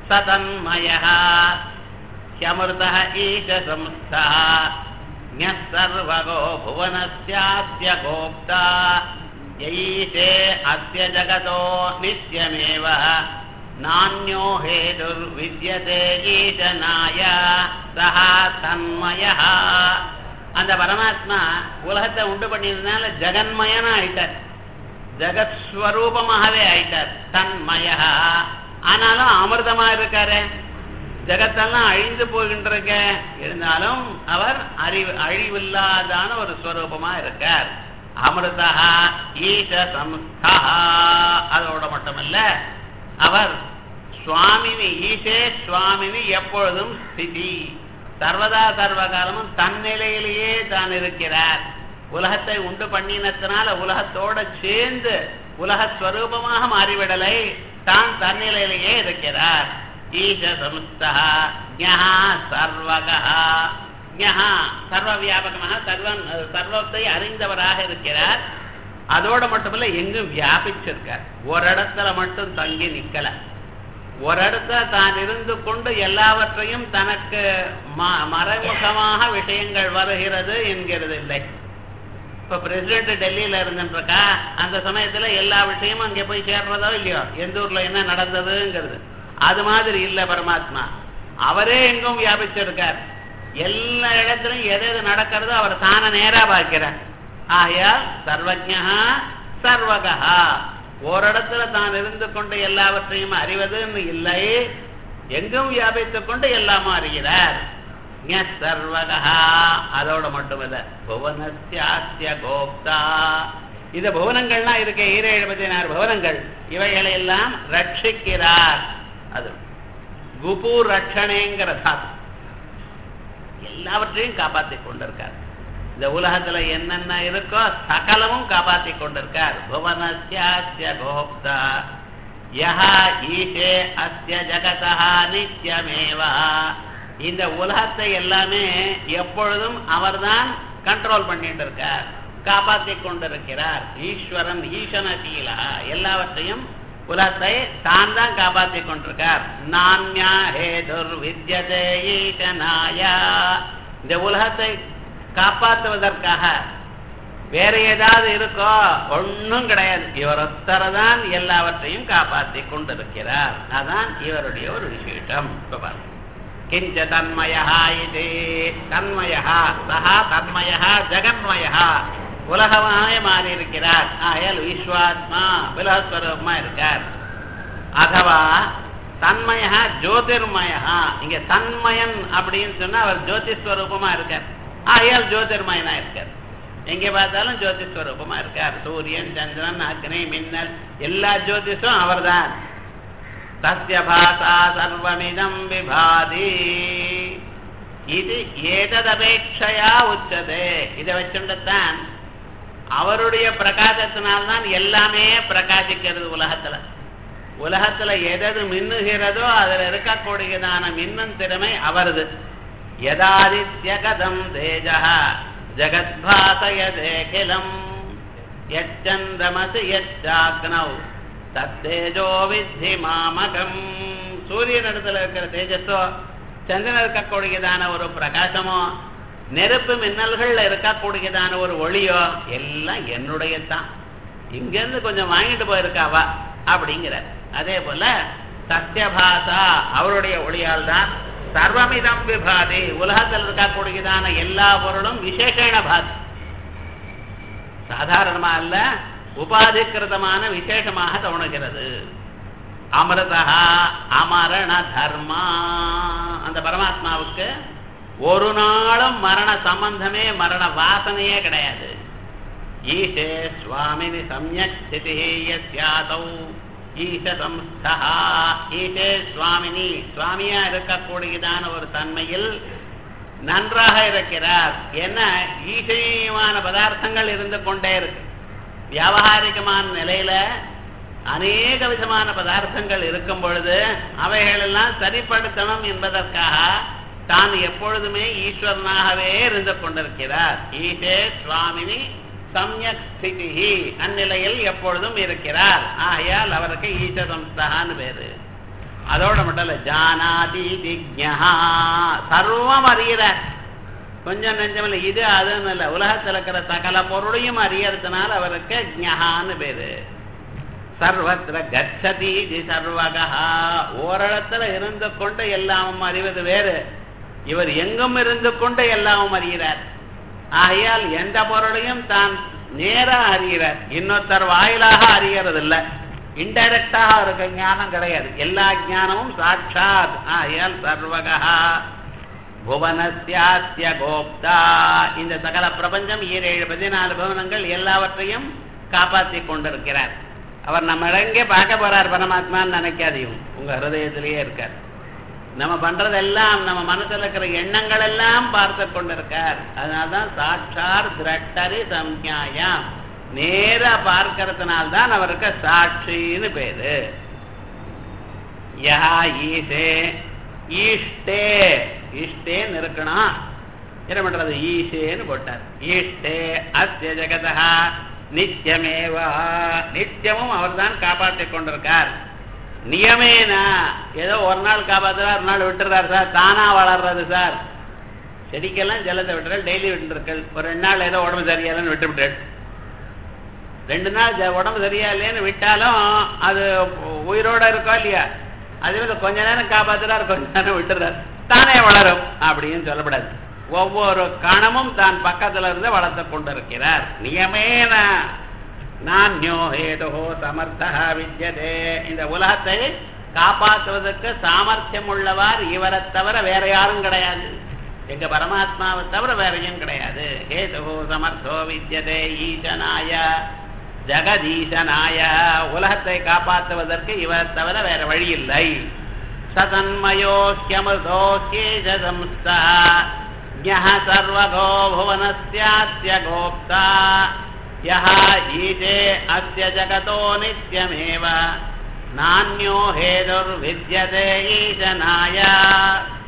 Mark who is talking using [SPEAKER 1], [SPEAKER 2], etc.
[SPEAKER 1] सतन्मयः ह्यमृतः ईशसंस्थः ज्ञः सर्वगो भुवनस्यास्य गोप्ता यैषे अस्य जगतो नित्यमेव नान्यो हेतुर्विद्यते ஈசனாய சஹா தன்மயः அந்த பரமாத்மா உலகத்தை உண்டு பண்ணியதுனால ஜெகன்மயனா ஆயிட்டார் ஜெகத்ஸ்வரூபமாகவே ஆயிட்டார் தன்மயா ஆனாலும் அமிர்தமா இருக்காரு ஜெகத்தெல்லாம் அழிந்து போகின்றிருக்க இருந்தாலும் அவர் அறிவு அழிவில்லாதான ஒரு ஸ்வரூபமா இருக்கார் அமிர்தா ஈச சம்ஸ்தா அதோட மட்டுமல்ல அவர் சுவாமினி ஈசே சுவாமினி எப்பொழுதும் ஸ்திதி சர்வதா சர்வ காலமும் தன்னிலையிலேயே தான் இருக்கிறார் உலகத்தை உண்டு பண்ணினத்தினால உலகத்தோட சேர்ந்து உலக ஸ்வரூபமாக மாறிவிடலை தான் தன்னிலையிலேயே இருக்கிறார் ஈச சமுஸ்தா ஞா சர்வகா ஞா சர்வ வியாபகமாக சர்வம் சர்வத்தை அறிந்தவராக இருக்கிறார் அதோட மட்டுமல்ல எங்கும் வியாபிச்சிருக்கார் ஒரு இடத்துல மட்டும் தங்கி நிக்கல ஒரு இடத்துல தான் இருந்து கொண்டு எல்லாவற்றையும் தனக்கு மறைமுகமாக விஷயங்கள் வருகிறது என்கிறது இல்லை இப்ப பிரசிடென்ட் டெல்லியில இருந்துருக்கா அந்த சமயத்துல எல்லா விஷயமும் அங்கே போய் சேர்றதோ இல்லையோ எந்த ஊர்ல என்ன நடந்ததுங்கிறது அது மாதிரி இல்ல பரமாத்மா அவரே எங்கும் வியாபிச்சிருக்கார் எல்லா இடத்துலயும் எது எது நடக்கிறதோ அவர் தான நேரா பார்க்கிறார் ஆகையால் சர்வஜா சர்வகா ஓரிடத்துல தான் இருந்து கொண்டு எல்லாவற்றையும் அறிவதுன்னு இல்லை எங்கும் வியாபித்துக் கொண்டு எல்லாமும் அறிகிறார் சர்வகா அதோட மட்டுமல்ல புவனஸ்யாஸ்ய கோப்தா இந்த புவனங்கள்லாம் இருக்க ஈர எழுபத்தினாறு புவனங்கள் இவைகளை எல்லாம் ரட்சிக்கிறார் அது குபு ரட்சணேங்கிற சாதம் எல்லாவற்றையும் காப்பாற்றி கொண்டிருக்கார் இந்த உலகத்துல என்னென்ன இருக்கோ சகலமும் காப்பாற்றி கொண்டிருக்கார் புவனஸ்யாஸ்ய கோப்தா யஹா ஈஷே அஸ்ய ஜகதா நித்யமேவா இந்த உலகத்தை எல்லாமே எப்பொழுதும் அவர்தான் கண்ட்ரோல் பண்ணிட்டு இருக்கார் காப்பாற்றி கொண்டிருக்கிறார் ஈஸ்வரன் ஈசனசீலா எல்லாவற்றையும் உலகத்தை தான் தான் காப்பாற்றி கொண்டிருக்கார் நான்யா ஹேதுர் வித்யதே ஈசனாயா இந்த உலகத்தை காப்பாற்றுவதற்காக வேற ஏதாவது இருக்கோ ஒன்றும் கிடையாது இவர் ஒத்தரதான் எல்லாவற்றையும் காப்பாற்றி கொண்டிருக்கிறார் அதான் இவருடைய ஒரு விசேஷம் இப்ப பாருங்க கிஞ்ச தன்மயா இது தன்மயா சஹா தன்மயா ஜெகன்மயா உலகமாய மாறி இருக்கிறார் ஆயல் விஸ்வாத்மா விலகஸ்வரூபமா இருக்கார் அதுவா தன்மயா ஜோதிர்மயா இங்க தன்மயன் அப்படின்னு சொன்னா அவர் ஜோதிஸ்வரூபமா இருக்கார் ஆயால் ஜோதிர்மயனா இருக்கார் எங்க பார்த்தாலும் ஜோதிஸ்வரூபமா இருக்கார் சூரியன் சந்திரன் அக்னி மின்னல் எல்லா ஜோதிஷம் அவர்தான் தஸ்ய பாசா சர்வமிதம் விபாதி இது ஏததபேட்சையா உச்சதே இதை வச்சுட்டுத்தான் அவருடைய பிரகாசத்தினால்தான் எல்லாமே பிரகாசிக்கிறது உலகத்துல உலகத்துல எதது மின்னுகிறதோ அதுல இருக்கக்கூடியதான மின்னும் திறமை அவரது யதாதித்ய கதம் தேஜா ஜகத்பாசயதேகிலம் யச்சந்திரமசி யச்சாக்னௌ தத்தேஜோ வித்தி மாமகம் சூரியனிடத்துல இருக்கிற தேஜஸோ சந்திரன் இருக்கக்கூடியதான ஒரு பிரகாசமோ நெருப்பு மின்னல்கள்ல இருக்கக்கூடியதான ஒரு ஒளியோ எல்லாம் என்னுடைய தான் இங்கிருந்து கொஞ்சம் வாங்கிட்டு போயிருக்காவா அப்படிங்கிற அதே போல சத்தியபாசா அவருடைய ஒளியால் தான் சர்வமிதம் விபாதி உலகத்தில் இருக்கக்கூடியதான எல்லா பொருளும் விசேஷண பாதி சாதாரணமா அல்ல உபாதிகிருதமான விசேஷமாக தோணுகிறது அமிர்தா அமரண தர்மா அந்த பரமாத்மாவுக்கு ஒரு நாளும் மரண சம்பந்தமே மரண வாசனையே கிடையாது ஈஷே சுவாமினி சமயக் ஸ்திதி யஸ்யாதௌ ஈஷ சம்ஸ்தா ஈஷே சுவாமினி சுவாமியா இருக்கக்கூடியதான ஒரு தன்மையில் நன்றாக இருக்கிறார் என்ன ஈசையமான பதார்த்தங்கள் இருந்து கொண்டே இருக்கு வியாபகாரிகமான நிலையில அநேக விதமான பதார்த்தங்கள் இருக்கும் பொழுது அவைகளெல்லாம் சரிப்படுத்தணும் என்பதற்காக தான் எப்பொழுதுமே ஈஸ்வரனாகவே இருந்து கொண்டிருக்கிறார் ஈசே சுவாமினி சம்யக் ஸ்திதி அந்நிலையில் எப்பொழுதும் இருக்கிறார் ஆகையால் அவருக்கு ஈச சம்ஸ்தான்னு பேரு அதோட மட்டும் இல்ல ஜானாதி திஜ்ஞா சர்வம் அறிகிறார் கொஞ்சம் நெஞ்சம் இல்லை இது அதுன்னு இல்லை உலகத்தில் இருக்கிற சகல பொருளையும் அறியறதுனால அவருக்கு ஜான்னு பேரு சர்வத்திர கச்சதி இது சர்வகா ஓரிடத்துல இருந்து கொண்டு எல்லாமும் அறிவது வேறு இவர் எங்கும் இருந்து கொண்டு எல்லாமும் அறிகிறார் ஆகையால் எந்த பொருளையும் தான் நேரா அறிகிறார் இன்னொருத்தர் வாயிலாக அறியறது இல்லை இன்டைரக்டாக இருக்க ஞானம் கிடையாது எல்லா ஞானமும் சாட்சாத் ஆகையால் சர்வகா புவனஸ்யாஸ்ய கோப்தா இந்த சகல பிரபஞ்சம் ஈரேழு பதினாலு புவனங்கள் எல்லாவற்றையும் காப்பாற்றி கொண்டிருக்கிறார் அவர் நம்ம இடங்கே பார்க்க போறார் பரமாத்மான்னு நினைக்காதையும் உங்க ஹிருதயத்திலேயே இருக்கார் நம்ம பண்றதெல்லாம் நம்ம மனசுல இருக்கிற எண்ணங்கள் எல்லாம் பார்த்து கொண்டிருக்கார் அதனால்தான் சாட்சார் திரட்டரி சம்ஞாயம் நேரா பார்க்கறதுனால்தான் அவருக்கு சாட்சின்னு பேரு யா ஈசே ஈஷ்டே ஈஷ்டேன்னு இருக்கணும் என்ன பண்றது ஈஷேன்னு போட்டார் ஈஷ்டே அஸ்ய ஜெகதா நித்தியமேவா நித்தியமும் அவர் தான் காப்பாற்றிக் கொண்டிருக்கார் நியமேனா ஏதோ ஒரு நாள் காப்பாத்துறார் ஒரு நாள் விட்டுறார் சார் தானா வளர்றது சார் செடிக்கெல்லாம் ஜலத்தை விட்டுறாள் டெய்லி விட்டுருக்கள் ஒரு ரெண்டு நாள் ஏதோ உடம்பு சரியாலன்னு விட்டு விட்டாள் ரெண்டு நாள் ஜ- உடம்பு சரியா இல்லைன்னு விட்டாலும் அது உயிரோட இருக்கோ இல்லையா அதே மாதிரி கொஞ்ச நேரம் காப்பாத்துறார் கொஞ்ச நேரம் விட்டுறார் தானே வளரும் அப்படின்னு சொல்லப்படாது ஒவ்வொரு கணமும் தான் பக்கத்துல இருந்து வளர்த்து கொண்டிருக்கிறார் நியமேன நான்யோ ஹேதுஹோ சமர்த்தா வித்யதே இந்த உலகத்தை காப்பாற்றுவதற்கு சாமர்த்தியம் உள்ளவர் இவரை தவிர வேற யாரும் கிடையாது எங்க பரமாத்மாவை தவிர வேற யாரும் கிடையாது ஹேதுஹோ சமர்த்தோ வித்யதே ஈசனாய ஜெகதீசனாய உலகத்தை காப்பாற்றுவதற்கு இவர் தவிர வேற வழி இல்லை சதன்மயோக்கியமதோக்கேஜம்ஸ்தா ஞः सर्वगो भुवनस्यास्य गोप्ता यः ईशे अस्य जगतो नित्यमेव नान्यो हेतुर्विद्यते ईशनाय